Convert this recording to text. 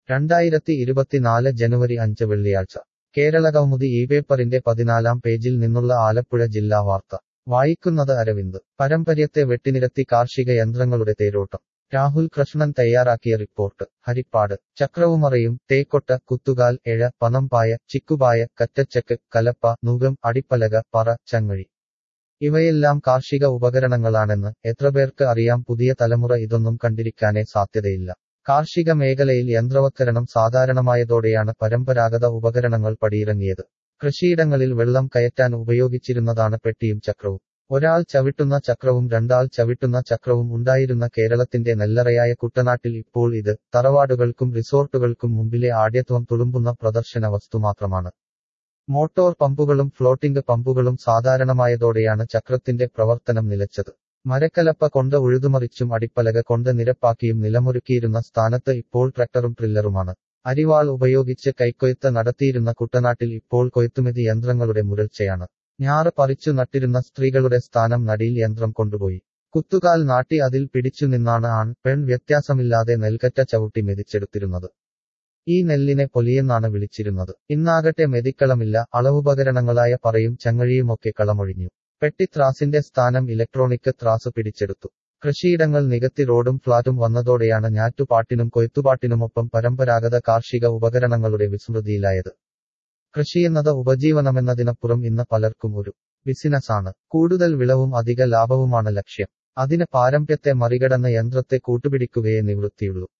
രണ്ടായിരത്തി ഇരുപത്തിനാല് ജനുവരി അഞ്ച് വെള്ളിയാഴ്ച കേരളകൗമുദി ഈ പേപ്പറിന്റെ പതിനാലാം പേജിൽ നിന്നുള്ള ആലപ്പുഴ ജില്ലാ വാർത്ത വായിക്കുന്നത് അരവിന്ദ് പരമ്പര്യത്തെ വെട്ടിനിരത്തി കാർഷിക യന്ത്രങ്ങളുടെ തേരോട്ടം രാഹുൽ കൃഷ്ണൻ തയ്യാറാക്കിയ റിപ്പോർട്ട് ഹരിപ്പാട് ചക്രവുമറയും തേക്കൊട്ട കുത്തുകാൽ എഴ പനമ്പായ ചിക്കുപായ കറ്റച്ചക്ക് കലപ്പ നുകം അടിപ്പലക പറ ചങ്ങഴി ഇവയെല്ലാം കാർഷിക ഉപകരണങ്ങളാണെന്ന് എത്രപേർക്ക് അറിയാം പുതിയ തലമുറ ഇതൊന്നും കണ്ടിരിക്കാനേ സാധ്യതയില്ല കാർഷിക മേഖലയിൽ യന്ത്രവത്കരണം സാധാരണമായതോടെയാണ് പരമ്പരാഗത ഉപകരണങ്ങൾ പടിയിറങ്ങിയത് കൃഷിയിടങ്ങളിൽ വെള്ളം കയറ്റാൻ ഉപയോഗിച്ചിരുന്നതാണ് പെട്ടിയും ചക്രവും ഒരാൾ ചവിട്ടുന്ന ചക്രവും രണ്ടാൾ ചവിട്ടുന്ന ചക്രവും ഉണ്ടായിരുന്ന കേരളത്തിന്റെ നെല്ലറയായ കുട്ടനാട്ടിൽ ഇപ്പോൾ ഇത് തറവാടുകൾക്കും റിസോർട്ടുകൾക്കും മുമ്പിലെ ആഢ്യത്വം തുളുമ്പുന്ന പ്രദർശന വസ്തു മാത്രമാണ് മോട്ടോർ പമ്പുകളും ഫ്ലോട്ടിംഗ് പമ്പുകളും സാധാരണമായതോടെയാണ് ചക്രത്തിന്റെ പ്രവർത്തനം നിലച്ചത് മരക്കലപ്പ കൊണ്ട് ഉഴുതുമറിച്ചും അടിപ്പലക കൊണ്ട് നിരപ്പാക്കിയും നിലമൊരുക്കിയിരുന്ന സ്ഥാനത്ത് ഇപ്പോൾ ട്രാക്ടറും ട്രില്ലറുമാണ് അരിവാൾ ഉപയോഗിച്ച് കൈക്കൊയ്ത്ത് നടത്തിയിരുന്ന കുട്ടനാട്ടിൽ ഇപ്പോൾ കൊയ്ത്തുമതി യന്ത്രങ്ങളുടെ മുരൾച്ചയാണ് ഞാറ് പറിച്ചു നട്ടിരുന്ന സ്ത്രീകളുടെ സ്ഥാനം നടിയിൽ യന്ത്രം കൊണ്ടുപോയി കുത്തുകാൽ നാട്ടി അതിൽ പിടിച്ചു നിന്നാണ് ആൺ പെൺ വ്യത്യാസമില്ലാതെ നെൽക്കറ്റ ചവിട്ടി മെതിച്ചെടുത്തിരുന്നത് ഈ നെല്ലിനെ പൊലിയെന്നാണ് വിളിച്ചിരുന്നത് ഇന്നാകട്ടെ മെതിക്കളമില്ല അളവുപകരണങ്ങളായ പറയും ചങ്ങഴിയുമൊക്കെ കളമൊഴിഞ്ഞു പെട്ടിത്രാസിന്റെ സ്ഥാനം ഇലക്ട്രോണിക് ത്രാസ് പിടിച്ചെടുത്തു കൃഷിയിടങ്ങൾ നികത്തി റോഡും ഫ്ളാറ്റും വന്നതോടെയാണ് ഞാറ്റുപാട്ടിനും കൊയ്ത്തുപാട്ടിനുമൊപ്പം പരമ്പരാഗത കാർഷിക ഉപകരണങ്ങളുടെ വിസ്മൃതിയിലായത് കൃഷിയെന്നത് ഉപജീവനമെന്നതിനപ്പുറം ഇന്ന് പലർക്കും ഒരു ബിസിനസ്സാണ് കൂടുതൽ വിളവും അധിക ലാഭവുമാണ് ലക്ഷ്യം അതിന് പാരമ്പര്യത്തെ മറികടന്ന യന്ത്രത്തെ കൂട്ടുപിടിക്കുകയേ നിവൃത്തിയുള്ളൂ